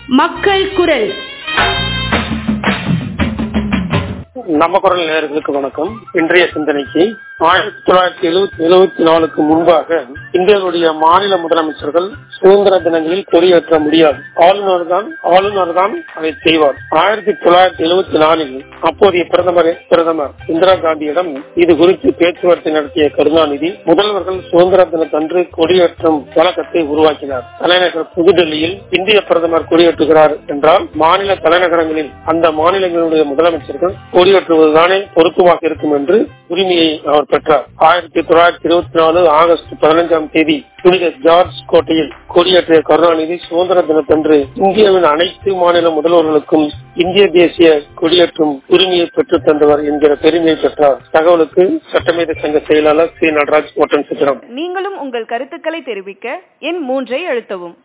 மக்கள் குரல் நம்ம குரல் நேயர்களுக்கு வணக்கம் இன்றைய சிந்தனைக்கு ஆயிரத்தி தொள்ளாயிரத்தி எழுபத்தி எழுபத்தி நாலுக்கு முன்பாக இந்தியாவுடைய மாநில முதலமைச்சர்கள் சுதந்திர தினங்களில் கொடியேற்ற முடியாது ஆளுநர் தான் ஆளுநர் தான் அதை செய்வார் ஆயிரத்தி தொள்ளாயிரத்தி எழுபத்தி நாலில் அப்போதைய பிரதமர் பிரதமர் இந்திரா காந்தியிடம் இது குறித்து பேச்சுவார்த்தை நடத்திய கருணாநிதி முதல்வர்கள் சுதந்திர தினத்தன்று கொடியேற்றும் வழக்கத்தை உருவாக்கினார் தலைநகர் புதுடெல்லியில் இந்திய பிரதமர் கொடியேற்றுகிறார் என்றால் மாநில தலைநகரங்களில் அந்த மாநிலங்களுடைய முதலமைச்சர்கள் கொடியேற்றுவதுதானே பொருத்தமாக இருக்கும் என்று உரிமையை அவர் பெற்றார் ஆயிரத்தி தொள்ளாயிரத்தி இருபத்தி நாலு ஆகஸ்ட் பதினைஞ்சாம் தேதி புனித ஜார்ஜ் கோட்டையில் கொடியேற்றிய கருணாநிதி சுதந்திர தினத்தன்று இந்தியாவின் அனைத்து மாநில முதல்வர்களுக்கும் இந்திய தேசிய கொடியேற்றும் உரிமையை பெற்றுத் தந்தவர் என்கிற பெருமையை பெற்றார் தகவலுக்கு சட்டமேத சங்க செயலாளர் சி நடராஜ் ஒட்டன் சித்திரம் நீங்களும் உங்கள் கருத்துக்களை தெரிவிக்க எண் மூன்றை அழுத்தவும்